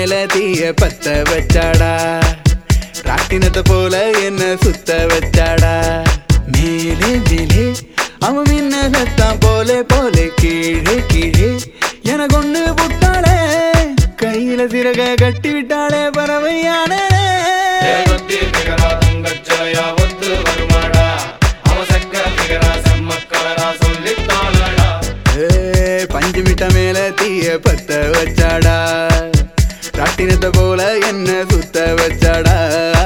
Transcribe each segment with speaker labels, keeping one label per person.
Speaker 1: மேல தீய பத்த வச்சாடா ராட்டினத்தை போல என்ன சுத்த வச்சாடா மேலே மேலே அவன் மின்னகத்தான் போல போல கீழே கீழே என கொண்டு விட்டாளே கையில சிறக கட்டி விட்டாளே பறவையானே
Speaker 2: தேவத்தி நிகரா தங்கச்சோயா ஒத்து வருமாடா அவசக்க நிகரா செம்மக்கலரா சொல்லித்தாளடா
Speaker 1: ஏய், பஞ்சு மிட்ட மேல தீய பத்த வச்சாடா ராட்டினத்தை போல என்ன சுத்த வச்சாடா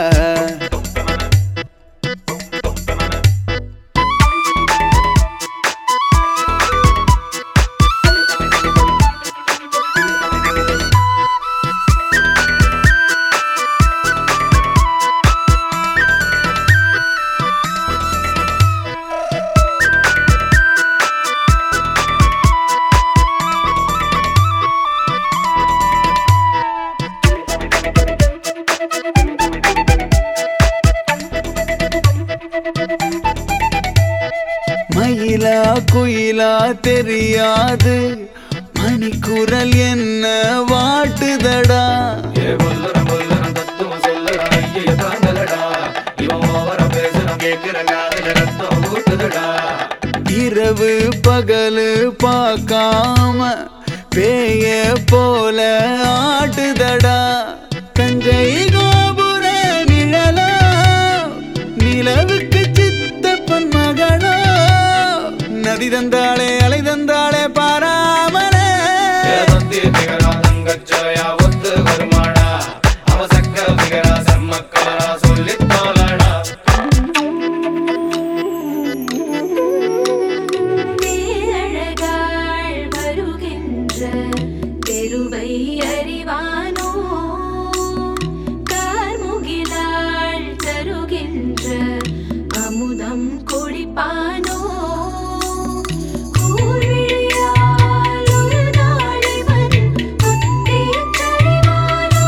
Speaker 1: மயிலா குயிலா தெரியாது மணிக்குரல் என்ன வாட்டுதடா
Speaker 2: ஏ கொல்லரம் கொல்லரம் தத்துவம் சொல்லடா ஐய தாங்கலடா இவன் ஓவர பேசுறான் கேட்கிற காதல ரத்தம் ஊட்டுதடா
Speaker 1: இரவு பகலு பார்க்காம பேய போல ஆட்டுதடா தஞ்சை கோபுர நிழலோ நிலவுக்கு சித்தப்பன் மகளோ நதி தந்தாளே அலை தந்தாளே பாராமலே
Speaker 2: தேவத்தி நிகரா தங்கச்சோயா ஒத்து வருமாடா அவசக்க நிகரா செம்மக்கலரா சொல்லித்தாளடா
Speaker 3: பேரழகாள் வருகின்ற தெருவை அறிவானோ கார்முகிலாள் தருகின்ற அமுதம் குடிப்பானோ கூர்விழியால் ஒரு நாள் இவன் முத்தியச் சரிவானோ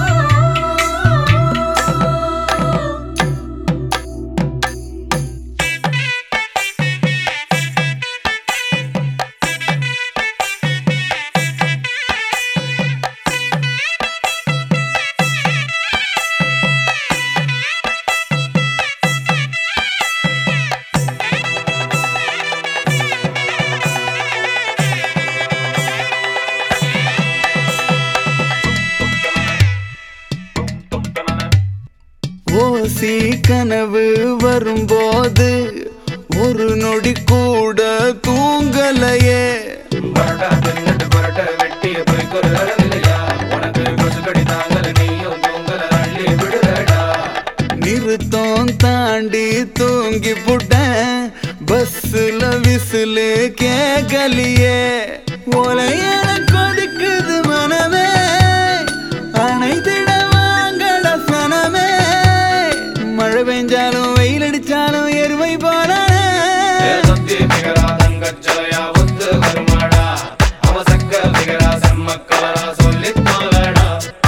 Speaker 1: ஓசி கனவு வரும்போது ஒரு நொடி கூட தூங்கலையே
Speaker 2: பரட்டா தின்னுட்டு பரட்ட வெட்டிய போய்க்கொரு அழகிலையா உனக்கு கொசுக்கடி தாங்கல நீயும் தூங்கல அள்ளி விடுறடா
Speaker 1: நிறுத்தம் தாண்டி தூங்கி புட்டேன் பஸ்ல விசிலு கேக்கலியே ஒலையன கொதிக்குது மனமே அணைத்திட வாங்கட சனமே மழை பெஞ்சாலும் வெயில் அடிச்சாலும் எருமை போறானே
Speaker 2: தேவத்தி நிகரா தங்கச்சோயா ஒத்து வருமாடா அவசக்க நிகரா செம்மக்கலரா சொல்லித்தாளடா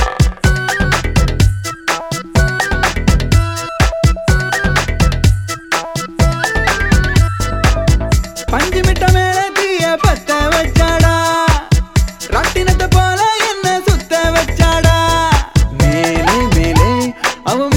Speaker 1: பஞ்சு மிட்ட மேல தீய பத்த வச்சாடா ராட்டினத்தை போல என்ன சுத்த வச்சாடா மேலே மேலே அவன்